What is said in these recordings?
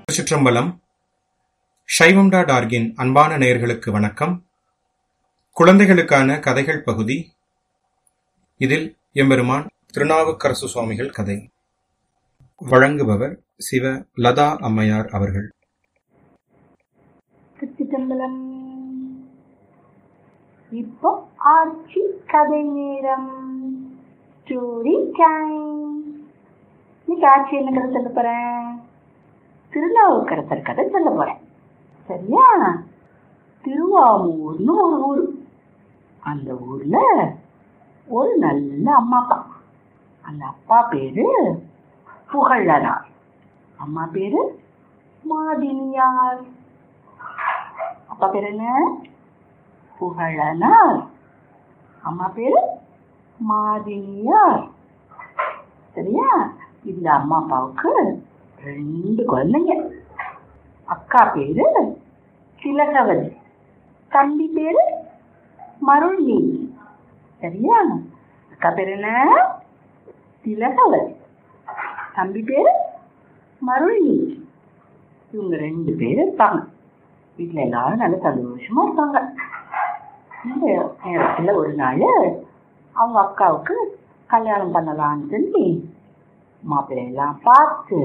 திருச்சிற்றம்பலம் சைவம் டாட் ஆர்கின் அன்பான நேயர்களுக்கு வணக்கம் குழந்தைகளுக்கான கதைகள் பகுதி இதில் எம்பெருமான் திருநாவுக்கரசு சுவாமிகள் கதை வழங்குபவர் சிவ லதா அம்மையார் அவர்கள் திருச்சிதம்பலம் இப்போ ஆட்சி கதை நேரம் ஸ்டோரி டைம் இன்னைக்கு ஆட்சி என்ன கதை சொல்ல போறேன் திருநாவுக்கரசர் கதை சொல்ல போறேன் சரியா திருவாமூர்னு ஒரு ஊர் அந்த ஊர்ல ஒரு நல்ல அம்மா அப்பா அந்த அப்பா பேரு புகழனார் அம்மா பேரு மாதினியார் அப்பா பேர் என்ன புகழனார் அம்மா பேரு மாதினியார் சரியா இந்த அம்மா அப்பாவுக்கு ரெண்டு குழந்தைங்க அக்கா பேரு திலகவதி தம்பி பேரு மருள்நீ சரியா அக்கா பேர் என்ன திலகவதி தம்பி பேரு மருள்நீ இவங்க ரெண்டு பேரும் இருப்பாங்க வீட்டில் எல்லாரும் நல்ல சந்தோஷமா இருப்பாங்க இந்த நேரத்தில் ஒரு நாள் அவங்க அக்காவுக்கு கல்யாணம் பண்ணலான்னு சொல்லி மாப்பிள்ளையெல்லாம் பார்த்து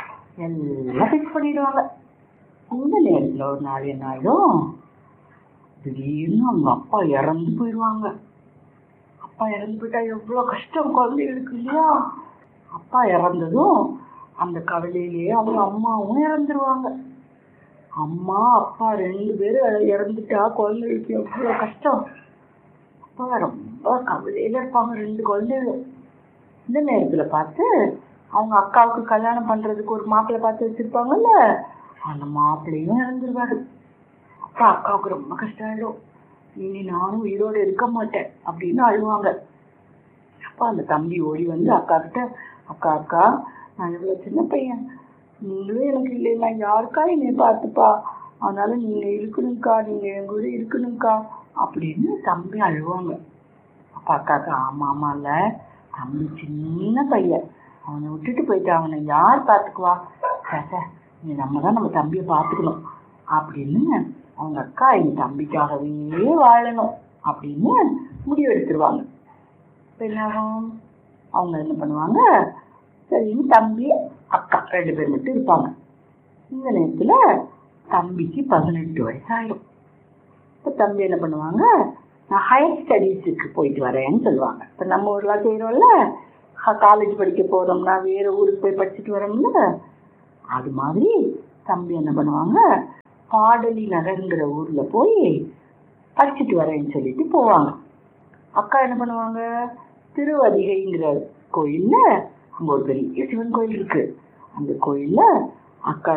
எல்லாம் ஃபிக்ஸ் பண்ணிடுவாங்க இந்த நேரத்தில் ஒரு நாள் என்ன ஆயிடும் திடீர்னு அவங்க அப்பா இறந்து போயிடுவாங்க அப்பா இறந்து போயிட்டா எவ்வளோ கஷ்டம் குழந்தைகளுக்கு இல்லையா அப்பா இறந்ததும் அந்த கவலையிலேயே அவங்க அம்மாவும் இறந்துருவாங்க அம்மா அப்பா ரெண்டு பேரும் இறந்துட்டா குழந்தைகளுக்கு எவ்வளோ கஷ்டம் அப்பா ரொம்ப கவலையில இருப்பாங்க ரெண்டு குழந்தைகள் இந்த நேரத்தில் பார்த்து அவங்க அக்காவுக்கு கல்யாணம் பண்ணுறதுக்கு ஒரு மாப்பிள்ளை பார்த்து வச்சுருப்பாங்கல்ல அந்த மாப்பிள்ளையும் இறந்துருவாரு அப்பா அக்காவுக்கு ரொம்ப கஷ்டம் ஆயிடும் இனி நானும் உயிரோடு இருக்க மாட்டேன் அப்படின்னு அழுவாங்க அப்பா அந்த தம்பி ஓடி வந்து அக்கா கிட்ட அக்கா அக்கா நான் இவ்வளோ சின்ன பையன் நீங்களும் எனக்கு இல்லைன்னா யாருக்கா என்னை பார்த்துப்பா அதனால நீங்கள் இருக்கணும்க்கா நீங்கள் என் கூட இருக்கணும்க்கா அப்படின்னு தம்பி அழுவாங்க அப்பா அக்காக்கா ஆமாம் ஆமாம்ல தம்பி சின்ன பையன் அவனை விட்டுட்டு போயிட்டு அவனை யார் பார்த்துக்குவா சார் நீ நம்ம தான் நம்ம தம்பியை பார்த்துக்கணும் அப்படின்னு அவங்க அக்கா என் தம்பிக்காகவே வாழணும் அப்படின்னு முடிவு எடுத்துருவாங்க இப்போ என்ன ஆகும் அவங்க என்ன பண்ணுவாங்க சரின்னு தம்பி அக்கா ரெண்டு பேர் மட்டும் இருப்பாங்க இந்த நேரத்தில் தம்பிக்கு பதினெட்டு வயசு ஆயிடும் இப்போ தம்பி என்ன பண்ணுவாங்க நான் ஹையர் ஸ்டடீஸுக்கு போயிட்டு வரேன்னு சொல்லுவாங்க இப்போ நம்ம ஊர்லாம் செய்கிறோம்ல காலேஜ் படிக்க போகிறோம்னா வேறு ஊருக்கு போய் படிச்சுட்டு வரோம்ல அது மாதிரி தம்பி என்ன பண்ணுவாங்க பாடலி நகருங்கிற ஊரில் போய் படிச்சுட்டு வரேன்னு சொல்லிட்டு போவாங்க அக்கா என்ன பண்ணுவாங்க திருவதிகைங்கிற கோயிலில் அங்கே ஒரு பெரிய சிவன் கோயில் இருக்கு அந்த கோயிலில் அக்கா